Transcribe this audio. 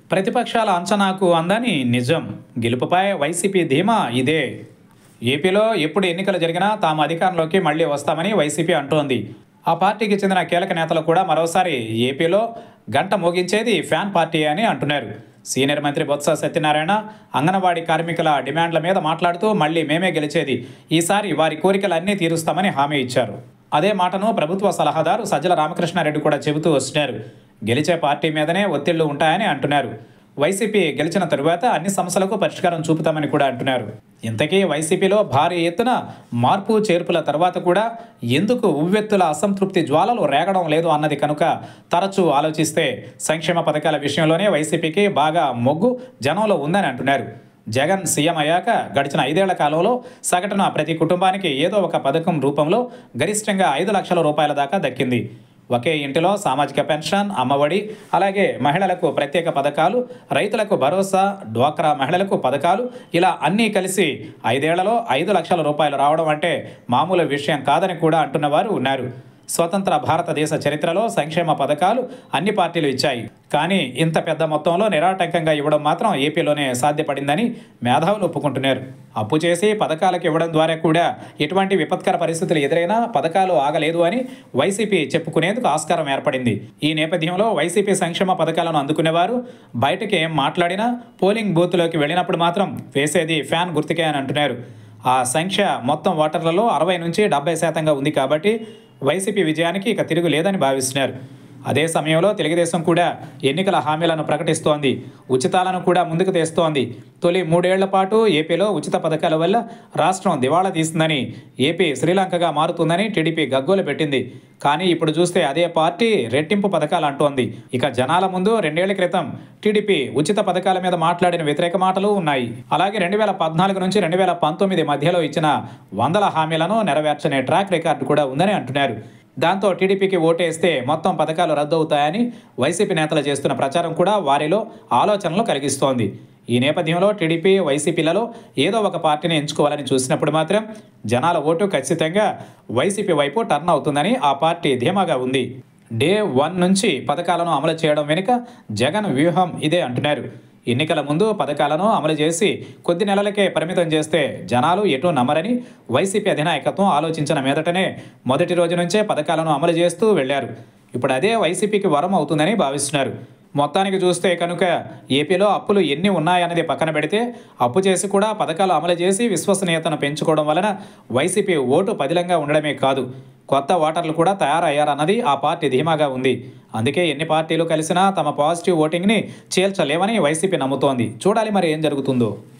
ప్రతిపక్షాల అంచనాకు అందని నిజం గెలుపుపై వైసీపీ ధీమా ఇదే ఏపీలో ఎప్పుడు ఎన్నికలు జరిగినా తాము అధికారంలోకి మళ్ళీ వస్తామని వైసీపీ అంటోంది ఆ పార్టీకి చెందిన కీలక నేతలు కూడా మరోసారి ఏపీలో గంట మోగించేది ఫ్యాన్ పార్టీ అని అంటున్నారు సీనియర్ మంత్రి బొత్స సత్యనారాయణ అంగన్వాడీ కార్మికుల డిమాండ్ల మీద మాట్లాడుతూ మళ్ళీ మేమే గెలిచేది ఈసారి వారి కోరికలన్నీ తీరుస్తామని హామీ ఇచ్చారు అదే మాటను ప్రభుత్వ సలహాదారు సజ్జల రామకృష్ణారెడ్డి కూడా చెబుతూ వస్తున్నారు గెలిచే పార్టీ మీదనే ఒత్తిళ్లు ఉంటాయని అంటున్నారు వైసీపీ గెలిచిన తరువాత అన్ని సమస్యలకు పరిష్కారం చూపుతామని కూడా అంటున్నారు ఇంతకీ వైసీపీలో భారీ ఎత్తున మార్పు చేర్పుల తర్వాత కూడా ఎందుకు ఉవ్వెత్తుల అసంతృప్తి జ్వాలలు రేగడం లేదు అన్నది కనుక తరచూ ఆలోచిస్తే సంక్షేమ పథకాల విషయంలోనే వైసీపీకి బాగా మొగ్గు జనంలో ఉందని అంటున్నారు జగన్ సీఎం అయ్యాక గడిచిన ఐదేళ్ల కాలంలో సగటున ప్రతి కుటుంబానికి ఏదో ఒక పథకం రూపంలో గరిష్టంగా ఐదు లక్షల రూపాయల దాకా దక్కింది ఒకే ఇంటిలో సామాజిక పెన్షన్ అమ్మఒడి అలాగే మహిళలకు ప్రత్యేక పథకాలు రైతులకు భరోసా డ్వాక్రా మహిళలకు పథకాలు ఇలా అన్నీ కలిసి ఐదేళ్లలో ఐదు లక్షల రూపాయలు రావడం అంటే మామూలు విషయం కాదని కూడా అంటున్నవారు ఉన్నారు స్వతంత్ర భారతదేశ చరిత్రలో సంక్షేమ పథకాలు అన్ని పార్టీలు ఇచ్చాయి కానీ ఇంత పెద్ద మొత్తంలో నిరాటంకంగా ఇవ్వడం మాత్రం ఏపీలోనే సాధ్యపడిందని మేధావులు ఒప్పుకుంటున్నారు అప్పు చేసి పథకాలకు ఇవ్వడం ద్వారా కూడా ఎటువంటి విపత్కర పరిస్థితులు ఎదురైనా పథకాలు ఆగలేదు అని వైసీపీ చెప్పుకునేందుకు ఆస్కారం ఏర్పడింది ఈ నేపథ్యంలో వైసీపీ సంక్షేమ పథకాలను అందుకునేవారు బయటకి ఏం మాట్లాడినా పోలింగ్ బూత్లోకి వెళ్ళినప్పుడు మాత్రం వేసేది ఫ్యాన్ గుర్తుకే అని అంటున్నారు ఆ సంఖ్య మొత్తం ఓటర్లలో అరవై నుంచి డెబ్బై శాతంగా ఉంది కాబట్టి వైసీపీ విజయానికి ఇక తిరుగు లేదని భావిస్తున్నారు అదే సమయంలో తెలుగుదేశం కూడా ఎన్నికల హామీలను ప్రకటిస్తోంది ఉచితాలను కూడా ముందుకు తెస్తోంది తొలి మూడేళ్ల పాటు ఏపీలో ఉచిత పథకాల వల్ల రాష్ట్రం దివాళా తీస్తుందని ఏపీ శ్రీలంకగా మారుతుందని టీడీపీ గగ్గోలు పెట్టింది కానీ ఇప్పుడు చూస్తే అదే పార్టీ రెట్టింపు పథకాలు అంటోంది ఇక జనాల ముందు రెండేళ్ల క్రితం టీడీపీ ఉచిత పథకాల మీద మాట్లాడిన వ్యతిరేక మాటలు ఉన్నాయి అలాగే రెండు వేల పద్నాలుగు నుంచి రెండు వేల పంతొమ్మిది మధ్యలో ఇచ్చిన వందల హామీలను నెరవేర్చనే ట్రాక్ రికార్డు కూడా ఉందని అంటున్నారు దాంతో టీడీపీకి ఓటేస్తే మొత్తం పథకాలు రద్దు అవుతాయని వైసీపీ నేతలు చేస్తున్న ప్రచారం కూడా వారిలో ఆలోచనలు కలిగిస్తోంది ఈ నేపథ్యంలో టీడీపీ వైసీపీలలో ఏదో ఒక పార్టీని ఎంచుకోవాలని చూసినప్పుడు మాత్రం జనాల ఓటు ఖచ్చితంగా వైసీపీ వైపు టర్న్ అవుతుందని ఆ పార్టీ ధీమాగా ఉంది డే వన్ నుంచి పథకాలను అమలు చేయడం వెనుక జగన్ వ్యూహం ఇదే అంటున్నారు ఎన్నికల ముందు పథకాలను అమలు చేసి కొద్ది నెలలకే పరిమితం చేస్తే జనాలు ఎటూ నమ్మరని వైసీపీ అధినాయకత్వం ఆలోచించిన మీదటనే మొదటి రోజు నుంచే పథకాలను అమలు చేస్తూ వెళ్లారు ఇప్పుడు అదే వైసీపీకి వరం అవుతుందని భావిస్తున్నారు మొత్తానికి చూస్తే కనుక ఏపీలో అప్పులు ఎన్ని ఉన్నాయన్నది పక్కన పెడితే అప్పు చేసి కూడా పథకాలు అమలు చేసి విశ్వసనీయతను పెంచుకోవడం వలన వైసీపీ ఓటు పదిలంగా ఉండడమే కాదు కొత్త ఓటర్లు కూడా తయారయ్యారన్నది ఆ పార్టీ ధీమాగా ఉంది అందుకే ఎన్ని పార్టీలు కలిసినా తమ పాజిటివ్ ఓటింగ్ని చేల్చలేవని వైసీపీ నమ్ముతోంది చూడాలి మరి ఏం జరుగుతుందో